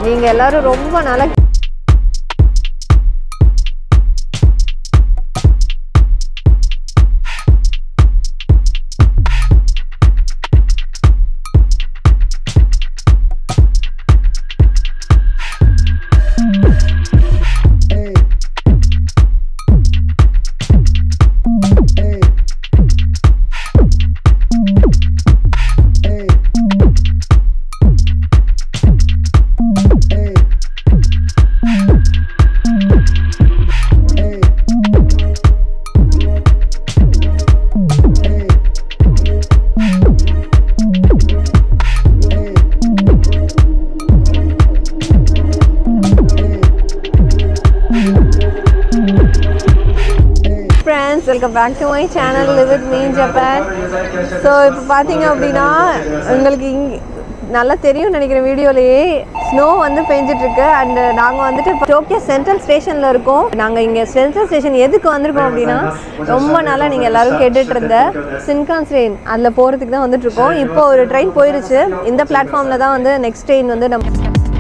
நீங்கள் எல்லாரும் ரொம்ப நல்லா friends welcome back to my channel live with me Japan so இப்போ பார்த்தீங்க அப்படின்னா உங்களுக்கு இங் நல்லா தெரியும் நினைக்கிறேன் வீடியோலேயே ஸ்னோ வந்து பெஞ்சிட்ருக்கு அண்ட் நாங்கள் வந்துட்டு டோக்கியோ சென்ட்ரல் ஸ்டேஷனில் இருக்கோம் நாங்கள் இங்கே சென்ட்ரல் ஸ்டேஷன் எதுக்கு வந்திருக்கோம் அப்படின்னா ரொம்ப நாளாக நீங்கள் எல்லாரும் கேட்டுட்டு இருந்த சின்கான் ட்ரெயின் அதில் போகிறதுக்கு தான் வந்துட்டு இருக்கோம் இப்போ ஒரு ட்ரெயின் போயிருச்சு இந்த பிளாட்ஃபார்மில் தான் வந்து நெக்ஸ்ட் ட்ரெயின் வந்து நம்ம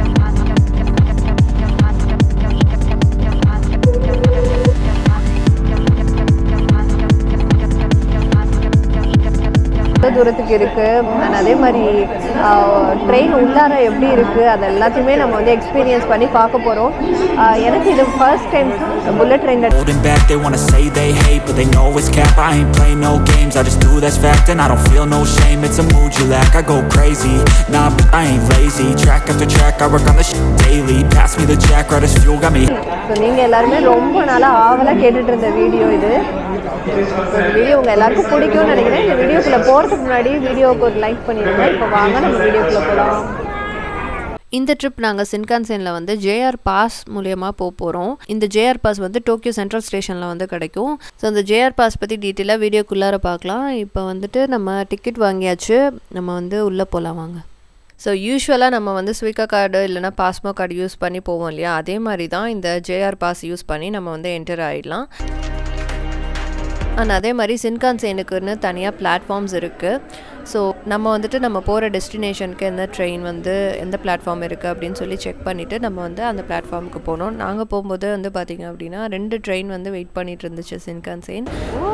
எவ்வளோ தூரத்துக்கு இருக்குது அண்ட் அதே மாதிரி ட்ரெயின் உள்ளார எப்படி இருக்குது அது எல்லாத்தையுமே நம்ம வந்து எக்ஸ்பீரியன்ஸ் பண்ணி பார்க்க போகிறோம் எனக்கு இது ஃபர்ஸ்ட் டைம் புல்லட் ட்ரெயினில் Holding back, they wanna say they hate, but they know it's cap. I ain't play no games, I just do that's fact, and I don't feel no shame. It's a mood you lack, I go crazy. Nah, but I ain't lazy. Track after track, I work on the shit daily. Pass me the jack, right as fuel, got me. So நீங்கள் எல்லாருமே ரொம்ப நாளாக ஆவலாக கேட்டுட்டு இருந்த video இது இந்த video உங்கள் எல்லாருக்கும் பிடிக்கும்னு நினைக்கிறேன் இந்த வீடியோக்குள்ளே போகிறதுக்கு முன்னாடி வீடியோவுக்கு ஒரு லைக் பண்ணிடுங்க இப்போ வாங்க நம்ம வீடியோக்குள்ளே போகலாம் இந்த ட்ரிப் நாங்கள் சின்கான்சேனில் வந்து ஜேஆர் பாஸ் மூலயமா போக போகிறோம் இந்த ஜேஆர் பாஸ் வந்து டோக்கியோ சென்ட்ரல் ஸ்டேஷனில் வந்து கிடைக்கும் ஸோ அந்த ஜேஆர் பாஸ் பற்றி டீட்டெயிலாக வீடியோக்குள்ளார பார்க்கலாம் இப்போ வந்துட்டு நம்ம டிக்கெட் வாங்கியாச்சு நம்ம வந்து உள்ளே போகலாம் வாங்க ஸோ யூஸ்வலாக நம்ம வந்து ஸ்விக்கா கார்டு இல்லைனா பாஸ்மோ கார்டு யூஸ் பண்ணி போவோம் இல்லையா அதே மாதிரி தான் இந்த ஜேஆர் பாஸ் யூஸ் பண்ணி நம்ம வந்து என்டர் ஆகிடலாம் அண்ட் அதே மாதிரி சின்கான்சேனுக்குன்னு தனியாக பிளாட்ஃபார்ம்ஸ் இருக்குது ஸோ நம்ம வந்துட்டு நம்ம போகிற டெஸ்டினேஷனுக்கு எந்த ட்ரெயின் வந்து எந்த பிளாட்ஃபார்ம் இருக்குது அப்படின்னு சொல்லி செக் பண்ணிவிட்டு நம்ம வந்து அந்த பிளாட்ஃபார்முக்கு போனோம் நாங்கள் போகும்போது வந்து பார்த்திங்க அப்படின்னா ரெண்டு ட்ரெயின் வந்து வெயிட் பண்ணிட்டு இருந்துச்சு சின்கான்சேன்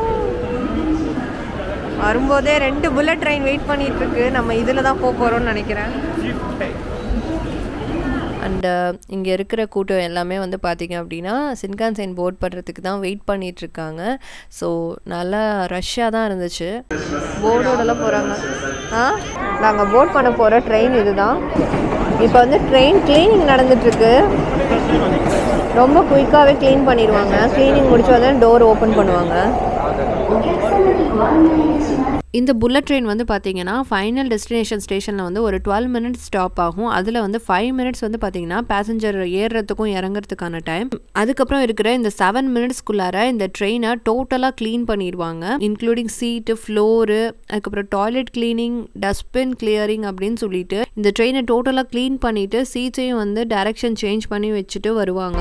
வரும்போதே ரெண்டு புல்லட் ட்ரெயின் வெயிட் பண்ணிட்டு இருக்கு நம்ம இதில் தான் போக போகிறோம்னு நினைக்கிறேன் அண்டு இங்கே இருக்கிற கூட்டம் எல்லாமே வந்து பார்த்திங்க அப்படின்னா சின்கான்சேன் போர்ட் பண்ணுறதுக்கு தான் வெயிட் பண்ணிகிட்ருக்காங்க ஸோ நல்லா ரஷ்ஷாக தான் இருந்துச்சு போர்டோடலாம் போகிறாங்க ஆ நாங்கள் போட் பண்ண போகிற ட்ரெயின் இதுதான் இப்போ வந்து ட்ரெயின் க்ளீனிங் நடந்துட்டுருக்கு ரொம்ப குயிக்காகவே க்ளீன் பண்ணிடுவாங்க க்ளீனிங் முடிச்சு வந்து டோர் ஓப்பன் பண்ணுவாங்க இந்த புல்லட் ட்ரெயின் வந்து பார்த்தீங்கன்னா ஃபைனல் டெஸ்டினேஷன் ஸ்டேஷனில் வந்து ஒரு டுவெல் மினிட்ஸ் ஸ்டாப் ஆகும் அதில் வந்து ஃபைவ் மினிட்ஸ் வந்து பார்த்தீங்கன்னா பேசஞ்சர் ஏறுறதுக்கும் இறங்குறதுக்கான டைம் அதுக்கப்புறம் இருக்கிற இந்த செவன் மினிட்ஸ்க்குள்ளார இந்த ட்ரெயினை டோட்டலாக க்ளீன் பண்ணிடுவாங்க இன்க்ளூடிங் சீட்டு ஃப்ளோரு அதுக்கப்புறம் டாய்லெட் க்ளீனிங் டஸ்ட்பின் கிளியரிங் அப்படின்னு சொல்லிட்டு இந்த ட்ரெயினை டோட்டலாக க்ளீன் பண்ணிவிட்டு சீட்ஸையும் வந்து டைரக்ஷன் சேஞ்ச் பண்ணி வச்சுட்டு வருவாங்க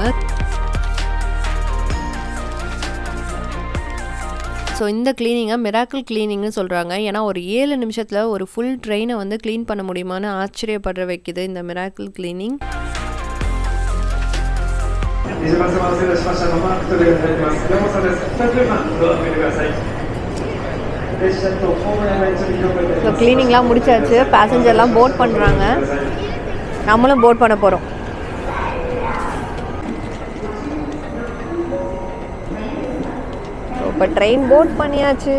ஸோ இந்த கிளீனிங்கை மிராக்கிள் கிளீனிங்னு சொல்கிறாங்க ஏன்னா ஒரு ஏழு நிமிஷத்தில் ஒரு ஃபுல் ட்ரெயினை வந்து க்ளீன் பண்ண முடியுமான்னு ஆச்சரியப்படுற வைக்குது இந்த மிராக்கிள் கிளீனிங் ニジマスマセルしましたのマークとでございます。山本です。2番ドアを開けてください。列車とホームラインは一緒に広げて ஸோ க்ளீனிங்லாம் முடிச்சாச்சு பேசஞ்சர்லாம் போட் பண்ணுறாங்க நம்மளும் போட் பண்ண போகிறோம் இப்போ ட்ரெயின் போட் பண்ணியாச்சு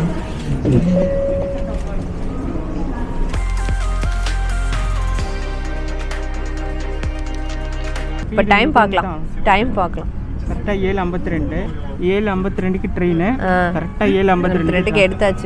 இப்போ டைம் பார்க்கலாம் டைம் பார்க்கலாம் கரெக்டாக ஏழு ஐம்பத்தி ரெண்டு ஏழு ஐம்பத்தி ரெண்டுக்கு ட்ரெயின் ஆ. கரெக்டாக ஏழு ஐம்பத்தி ரெண்டு ரெண்டுக்கு எடுத்தாச்சு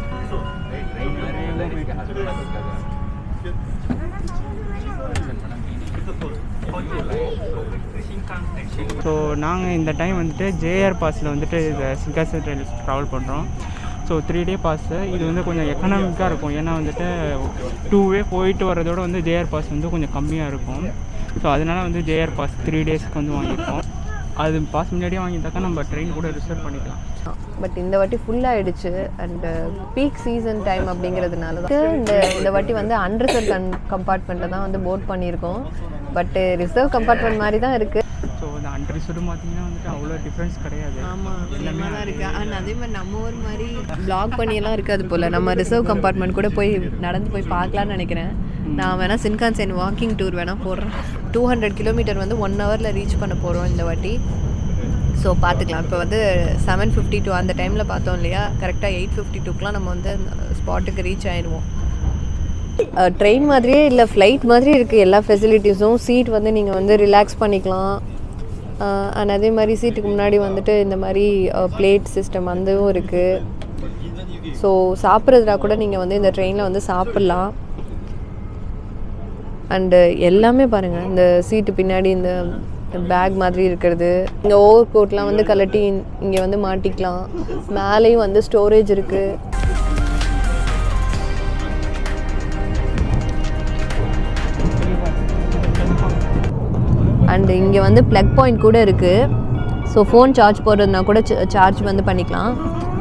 ஸோ நாங்கள் இந்த டைம் வந்துட்டு ஜேஆர் பாஸில் வந்துட்டு இந்த சிங்காசன் ட்ரெயின் ட்ராவல் பண்ணுறோம் ஸோ த்ரீ டே பாஸு இது வந்து கொஞ்சம் எக்கனாமிக்காக இருக்கும் ஏன்னா வந்துட்டு டூ வே போயிட்டு வரதோட வந்து ஜேஆர் பாஸ் வந்து கொஞ்சம் கம்மியாக இருக்கும் ஸோ அதனால வந்து ஜேஆர் பாஸ் த்ரீ டேஸ்க்கு வந்து வாங்கியிருக்கோம் அது பாஸ் முன்னாடியே வாங்கிட்டாக்கா நம்ம ட்ரெயின் கூட ரிசர்வ் பண்ணிக்கலாம் பட் இந்த வாட்டி ஃபுல் ஆயிடுச்சு அண்ட் பீக் சீசன் டைம் அப்படிங்கிறதுனால தான் இந்த இந்த வாட்டி வந்து அன்ரிசர்வ் கன் கம்பார்ட்மெண்ட்டில் தான் வந்து போட் பண்ணியிருக்கோம் பட் ரிசர்வ் கம்பார்ட்மெண்ட் மாதிரி தான் இருக்குது ஸோ இந்த அன்ரிசர்வ் பார்த்தீங்கன்னா வந்துட்டு அவ்வளோ டிஃப்ரென்ஸ் கிடையாது ஆமாம் எல்லாமே தான் இருக்குது அண்ட் அதே மாதிரி நம்ம ஊர் மாதிரி பிளாக் பண்ணியெல்லாம் இருக்காது போல் நம்ம ரிசர்வ் கம்பார்ட்மெண்ட் கூட போய் நடந்து போய் பார்க்கலான்னு நினைக்கிறேன் நான் வேணால் சின்கான்சென் வாக்கிங் டூர் வேணால் போடுறேன் டூ ஹண்ட்ரட் கிலோமீட்டர் வந்து ஒன் ஹவரில் ரீச் பண்ண போகிறோம் இந்த வாட்டி ஸோ பார்த்துக்கலாம் இப்போ வந்து செவன் ஃபிஃப்டி டூ அந்த டைமில் பார்த்தோம் இல்லையா கரெக்டாக எயிட் ஃபிஃப்டி டூக்கெலாம் நம்ம வந்து ஸ்பாட்டுக்கு ரீச் ஆயிடுவோம் ட்ரெயின் மாதிரியே இல்லை ஃப்ளைட் மாதிரி இருக்குது எல்லா ஃபெசிலிட்டிஸும் சீட் வந்து நீங்கள் வந்து ரிலாக்ஸ் பண்ணிக்கலாம் அண்ட் அதே மாதிரி சீட்டுக்கு முன்னாடி வந்துட்டு இந்த மாதிரி பிளேட் சிஸ்டம் அதுவும் இருக்குது ஸோ சாப்பிட்றதுனா கூட நீங்கள் வந்து இந்த ட்ரெயினில் வந்து சாப்பிட்லாம் அண்டு எல்லாமே பாருங்கள் இந்த சீட்டு பின்னாடி இந்த பேக் மாதிரி இருக்கிறது இங்கே ஓவர் கோட்லாம் வந்து கலட்டி இங்கே வந்து மாட்டிக்கலாம் மேலேயும் வந்து ஸ்டோரேஜ் இருக்குது அண்டு இங்கே வந்து ப்ளக் பாயிண்ட் கூட இருக்குது ஸோ ஃபோன் சார்ஜ் போடுறதுனா கூட சார்ஜ் வந்து பண்ணிக்கலாம்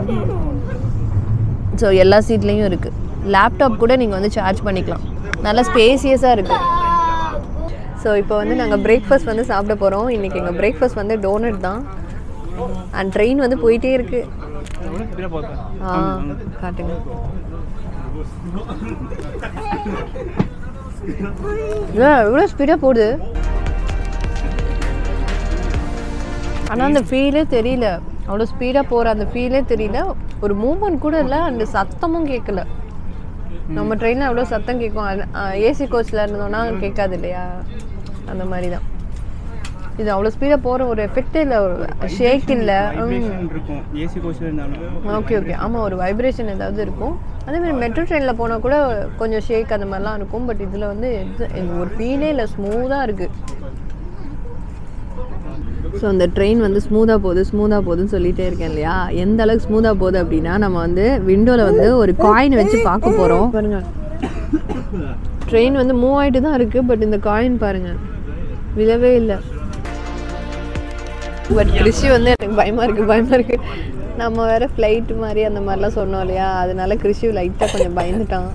ஸோ எல்லா சீட்லேயும் இருக்குது லேப்டாப் கூட நீங்கள் வந்து சார்ஜ் பண்ணிக்கலாம் நல்லா ஸ்பேசியஸாக இருக்குது ஸோ இப்போ வந்து நாங்கள் பிரேக்ஃபாஸ்ட் வந்து சாப்பிட போகிறோம் இன்றைக்கி எங்கள் பிரேக்ஃபாஸ்ட் வந்து டோனட் தான் அண்ட் ட்ரெயின் வந்து போயிட்டே இருக்குது எவ்வளோ ஸ்பீடாக போகுது ஆ காட்டுங்க இவ்வளோ ஸ்பீடாக போகுது ஆனால் அந்த ஃபீலே தெரியல அவ்வளோ ஸ்பீடாக போகிற அந்த ஃபீலே தெரியல ஒரு மூமெண்ட் கூட இல்லை அந்த சத்தமும் கேட்கல நம்ம ட்ரெயினில் அவ்வளோ சத்தம் கேட்கும் ஏசி கோச்சில் இருந்தோம்னா கேட்காது இல்லையா அந்த மாதிரி தான் இது அவ்வளோ ஸ்பீடாக போகிற ஒரு எஃபெக்டே இல்லை ஒரு ஷேக் இல்லை வைப்ரேஷன் இருக்கும் ஏசி கோச்சில் இருந்தாலும் ஓகே ஓகே ஆமாம் ஒரு வைப்ரேஷன் ஏதாவது இருக்கும் அதே மாதிரி மெட்ரோ ட்ரெயினில் போனால் கூட கொஞ்சம் ஷேக் அந்த மாதிரிலாம் இருக்கும் பட் இதில் வந்து எது- இது ஒரு ஃபீலே இல்லை ஸ்மூத்தாக இருக்குது ஸோ அந்த ட்ரெயின் வந்து ஸ்மூத்தாக போகுது ஸ்மூத்தாக போகுதுன்னு சொல்லிட்டே இருக்கேன் இல்லையா எந்த அளவுக்கு ஸ்மூத்தாக போகுது அப்படின்னா நம்ம வந்து விண்டோவில் வந்து ஒரு காயின் வச்சு பார்க்க போகிறோம் பாருங்க ட்ரெயின் வந்து மூவ் ஆகிட்டு தான் இருக்குது பட் இந்த காயின் பாருங்க விழவே இல்லை பட் கிருஷி வந்து எனக்கு பயமாக இருக்குது பயமாக இருக்குது நம்ம வேற ஃப்ளைட் மாதிரி அந்த மாதிரிலாம் சொன்னோம் இல்லையா அதனால கிருஷி லைட்டாக கொஞ்சம் பயந்துட்டான்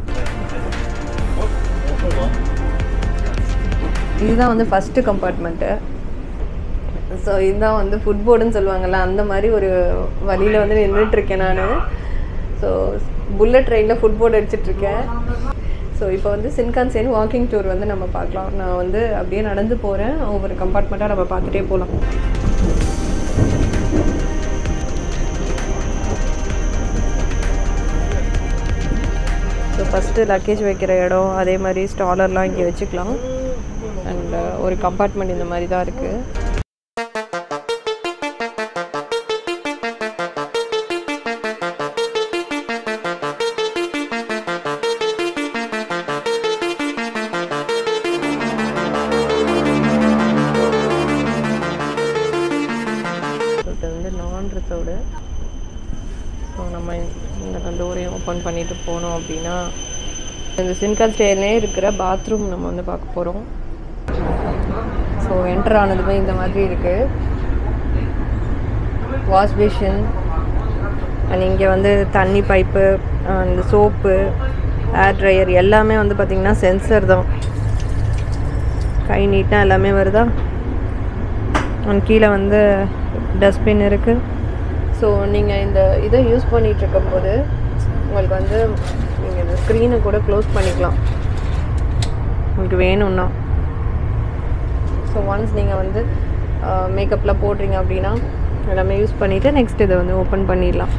இதுதான் வந்து ஃபஸ்ட்டு கம்பார்ட்மெண்ட்டு ஸோ இதுதான் வந்து ஃபுட்போர்டுன்னு சொல்லுவாங்கல்ல அந்த மாதிரி ஒரு வழியில் வந்து நின்றுட்டு இருக்கேன் நான் ஸோ புல்லட் ட்ரெயினில் ஃபுட்போர்டு அடிச்சிட்ருக்கேன் ஸோ இப்போ வந்து சின்கான்சேன் வாக்கிங் டூர் வந்து நம்ம பார்க்கலாம் நான் வந்து அப்படியே நடந்து போகிறேன் ஒவ்வொரு கம்பார்ட்மெண்ட்டாக நம்ம பார்த்துட்டே போகலாம் ஸோ ஃபஸ்ட்டு லக்கேஜ் வைக்கிற இடம் அதே மாதிரி ஸ்டாலர்லாம் இங்கே வச்சுக்கலாம் அண்ட் ஒரு கம்பார்ட்மெண்ட் இந்த மாதிரி தான் இருக்குது இது வந்து நான் ரிசர்வ்டு ஸோ நம்ம இந்த டோரையும் ஓப்பன் பண்ணிட்டு போனோம் அப்படின்னா இந்த சின்கான் ஸ்டேலே இருக்கிற பாத்ரூம் நம்ம வந்து பார்க்க போகிறோம் ஸோ என்டர் ஆனதுமே இந்த மாதிரி இருக்குது வாஷ் பேஷன் அண்ட் இங்கே வந்து தண்ணி பைப்பு இந்த சோப்பு ஏர் ட்ரையர் எல்லாமே வந்து பார்த்திங்கன்னா சென்சர் தான் கை நீட்டாக எல்லாமே வருதா அண்ட் கீழே வந்து டஸ்ட்பின் இருக்குது ஸோ நீங்கள் இந்த இதை யூஸ் பண்ணிட்டு இருக்கும்போது உங்களுக்கு வந்து நீங்கள் இந்த ஸ்க்ரீனை கூட க்ளோஸ் பண்ணிக்கலாம் உங்களுக்கு வேணும்னா ஸோ ஒன்ஸ் நீங்கள் வந்து மேக்கப்லாம் போடுறீங்க அப்படின்னா எல்லாமே யூஸ் பண்ணிவிட்டு நெக்ஸ்ட் இதை வந்து ஓப்பன் பண்ணிடலாம்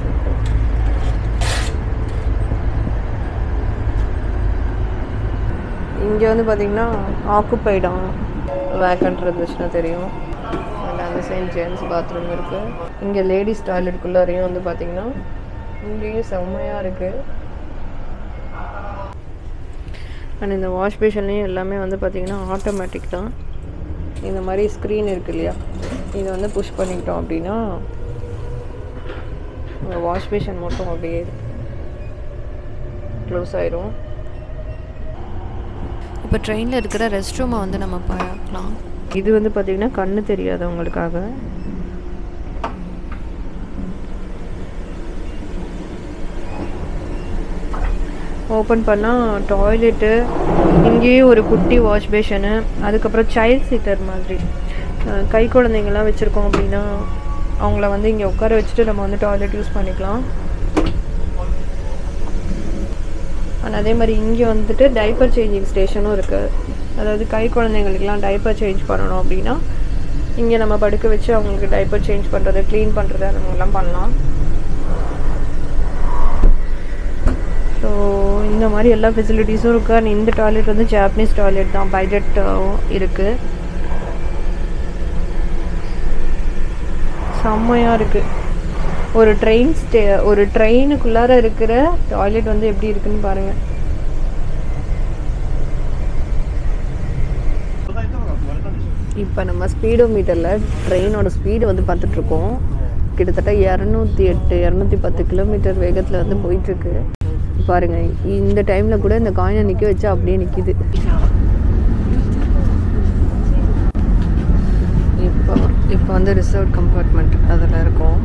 இங்கே வந்து பார்த்தீங்கன்னா ஆக்குப்பைடாம் வேக்கண்ட் இருந்துச்சுன்னா தெரியும் அண்ட் அந்த சைட் ஜென்ஸ் பாத்ரூம் இருக்குது இங்கே லேடிஸ் டாய்லெட்டுக்குள்ளாரையும் வந்து பார்த்தீங்கன்னா இங்கேயும் செம்மையாக இருக்குது அண்ட் இந்த வாஷ் பேஷன்லேயும் எல்லாமே வந்து பார்த்தீங்கன்னா ஆட்டோமேட்டிக் தான் இந்த மாதிரி ஸ்க்ரீன் இருக்கு இல்லையா இதை வந்து புஷ் பண்ணிக்கிட்டோம் அப்படின்னா வாஷ் பேஷன் மட்டும் அப்படியே க்ளோஸ் ஆயிரும் இப்போ ட்ரெயினில் இருக்கிற ரெஸ்ட் ரூமை வந்து நம்ம பார்க்கலாம் இது வந்து பார்த்திங்கன்னா கண்ணு தெரியாதவங்களுக்காக ஓப்பன் பண்ணால் டாய்லெட்டு இங்கேயே ஒரு குட்டி வாஷ் பேஷனு அதுக்கப்புறம் சைல்ட் சீட்டர் மாதிரி அஹ் கை குழந்தைங்கள்லாம் வச்சுருக்கோம் அப்படின்னா அவங்கள வந்து இங்கே உட்கார வச்சுட்டு நம்ம வந்து டாய்லெட் யூஸ் பண்ணிக்கலாம் அண்ட் அதே மாதிரி இங்கே வந்துட்டு டைப்பர் சேஞ்சிங் ஸ்டேஷனும் இருக்குது அதாவது கை குழந்தைங்களுக்குலாம் டைப்பர் சேஞ்ச் பண்ணணும் அப்படின்னா இங்கே நம்ம படுக்க வச்சு அவங்களுக்கு டைப்பர் சேஞ்ச் பண்ணுறது க்ளீன் பண்ணுறது அந்த மாதிரிலாம் பண்ணலாம் ஸோ இந்த மாதிரி எல்லா ஃபெசிலிட்டிஸும் இருக்குது அண்ட் இந்த டாய்லெட் வந்து ஜாப்பனீஸ் டாய்லெட் தான் பைஜெட் இருக்குது செம்மையாக இருக்குது ஒரு ட்ரெயின் ஸ்டே ஒரு ட்ரெயினுக்குள்ளார இருக்கிற டாய்லெட் வந்து எப்படி இருக்குன்னு பாருங்கள் இப்போ நம்ம ஸ்பீடோ மீட்டரில் ட்ரெயினோட ஸ்பீடு வந்து பார்த்துட்ருக்கோம் கிட்டத்தட்ட இரநூத்தி எட்டு இரநூத்தி பத்து கிலோமீட்டர் வேகத்தில் வந்து போயிட்டுருக்கு பாருங்க இந்த டைமில் கூட இந்த காயினை நிற்க வச்சா அப்படியே நிற்கிது இப்போ இப்போ வந்து ரிசர்வ் கம்பார்ட்மெண்ட் அதில் இருக்கும்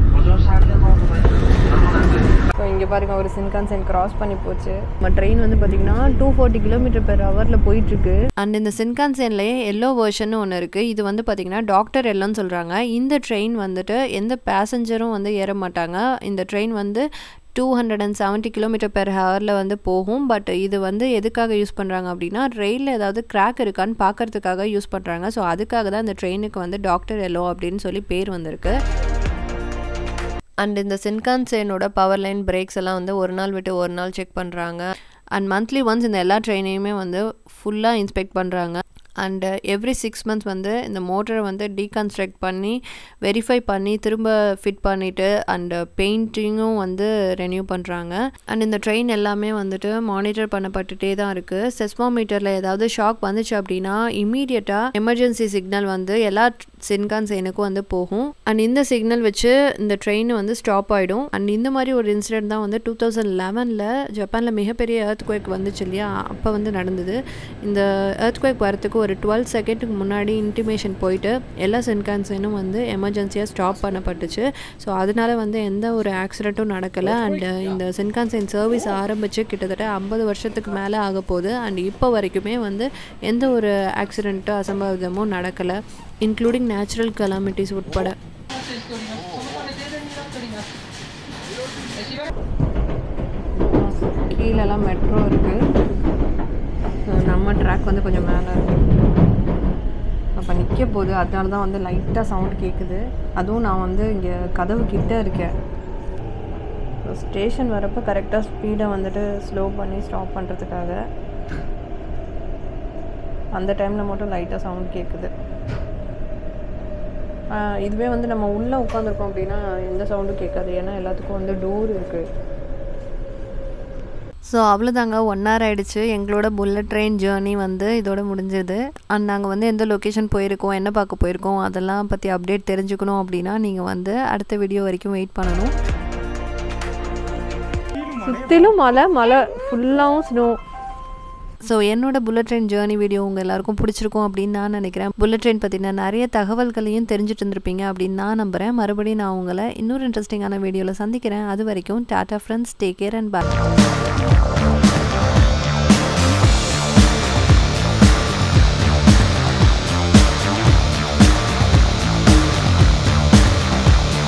ஸோ இங்கே பாருங்க ஒரு சின்கான்சென் கிராஸ் பண்ணி போச்சு நம்ம ட்ரெயின் வந்து பார்த்தீங்கன்னா டூ ஃபார்ட்டி கிலோமீட்டர் பெர் ஹவரில் போயிட்டுருக்கு அண்ட் இந்த சின்கான்சேன்லேயே எல்லோ வேர்ஷன் ஒன்று இருக்குது இது வந்து பார்த்திங்கன்னா டாக்டர் எல்லோன்னு சொல்கிறாங்க இந்த ட்ரெயின் வந்துட்டு எந்த பேசஞ்சரும் வந்து ஏற மாட்டாங்க இந்த ட்ரெயின் வந்து two hundred and seventy kilometre per ஹவரில் வந்து போகும் பட் இது வந்து எதுக்காக யூஸ் பண்ணுறாங்க அப்படின்னா ரயிலில் ஏதாவது கிராக் இருக்கான்னு பார்க்கறதுக்காக யூஸ் பண்ணுறாங்க ஸோ அதுக்காக தான் இந்த ட்ரெயினுக்கு வந்து டாக்டர் எல்லோ அப்படின்னு சொல்லி பேர் வந்திருக்கு அண்ட் இந்த சின்கான்சேனோட பவர் லைன் பிரேக்ஸ் எல்லாம் வந்து ஒரு நாள் விட்டு ஒரு நாள் செக் பண்ணுறாங்க அண்ட் மந்த்லி ஒன்ஸ் இந்த எல்லா ட்ரெயினையுமே வந்து ஃபுல்லாக இன்ஸ்பெக்ட் பண்ணுறாங்க அண்டு எவ்ரி சிக்ஸ் மந்த்ஸ் வந்து இந்த மோட்டரை வந்து டீகன்ஸ்ட்ரக்ட் பண்ணி வெரிஃபை பண்ணி திரும்ப ஃபிட் பண்ணிவிட்டு அண்டு பெயிண்டிங்கும் வந்து ரெனியூ பண்ணுறாங்க அண்ட் இந்த ட்ரெயின் எல்லாமே வந்துட்டு மானிட்டர் பண்ணப்பட்டுட்டே தான் இருக்குது செஸ்மோமீட்டரில் ஏதாவது ஷாக் வந்துச்சு அப்படின்னா இம்மீடியட்டாக எமர்ஜென்சி சிக்னல் வந்து எல்லா சின்கான்சேனுக்கும் வந்து போகும் அண்ட் இந்த சிக்னல் வச்சு இந்த ட்ரெயின் வந்து ஸ்டாப் ஆகிடும் அண்ட் இந்த மாதிரி ஒரு இன்சிடென்ட் தான் வந்து டூ தௌசண்ட் லெவனில் ஜப்பானில் மிகப்பெரிய எர்த் குவேக் வந்துச்சு இல்லையா அப்போ வந்து நடந்தது இந்த எர்த் குவேக் வரத்துக்கு ஒரு டுவெல் செகண்டுக்கு முன்னாடி இன்டிமேஷன் போயிட்டு எல்லா சின்கான்சேனும் வந்து எமர்ஜென்சியாக ஸ்டாப் பண்ணப்பட்டுச்சு ஸோ அதனால வந்து எந்த ஒரு ஆக்சிடெண்ட்டும் நடக்கலை அண்ட் இந்த சின்கான்சேன் சர்வீஸ் ஆரம்பித்து கிட்டத்தட்ட ஐம்பது வருஷத்துக்கு மேலே ஆக போகுது அண்ட் இப்போ வரைக்குமே வந்து எந்த ஒரு ஆக்சிடெண்ட்டோ அசம்பாவிதமும் நடக்கலை இன்க்ளூடிங் நேச்சுரல் கலாமிட்டிஸ் உட்பட கீழெல்லாம் மெட்ரோ இருக்குது நம்ம ட்ராக் வந்து கொஞ்சம் மேலே இருக்கு அப்போ நிற்க போகுது அதனால தான் வந்து லைட்டாக சவுண்ட் கேட்குது அதுவும் நான் வந்து இங்கே கதவு கிட்ட இருக்கேன் ஸ்டேஷன் வரப்போ கரெக்டாக ஸ்பீடை வந்துட்டு ஸ்லோ பண்ணி ஸ்டாப் பண்ணுறதுக்காக அந்த டைமில் மட்டும் லைட்டாக சவுண்ட் கேட்குது ஆஹ் இதுவே வந்து நம்ம உள்ளே உட்காந்துருக்கோம் அப்படின்னா எந்த சவுண்டும் கேட்காது ஏன்னா எல்லாத்துக்கும் வந்து டோர் இருக்குது ஸோ அவ்வளோதாங்க ஒன் ஹவர் ஆயிடுச்சு எங்களோட புல்லட் ட்ரெயின் ஜேர்னி வந்து இதோட முடிஞ்சது அண்ட் நாங்கள் வந்து எந்த லொக்கேஷன் போயிருக்கோம் என்ன பார்க்க போயிருக்கோம் அதெல்லாம் பற்றி அப்டேட் தெரிஞ்சுக்கணும் அப்படின்னா நீங்கள் வந்து அடுத்த வீடியோ வரைக்கும் வெயிட் பண்ணணும் சுற்றிலும் மலை மலை ஃபுல்லாகவும் ஸ்னோ ஸோ என்னோட புல்லட் ட்ரெயின் ஜேர்னி வீடியோ உங்கள் எல்லாருக்கும் பிடிச்சிருக்கும் அப்படின்னு நான் நினைக்கிறேன் புல்லட் ட்ரெயின் பற்றின நிறைய தகவல்களையும் தெரிஞ்சுட்டு இருந்திருப்பீங்க அப்படின்னு நான் நம்புகிறேன் மறுபடியும் நான் உங்களை இன்னொரு இன்ட்ரெஸ்டிங்கான வீடியோவில் சந்திக்கிறேன் அது வரைக்கும் tata friends take care and bye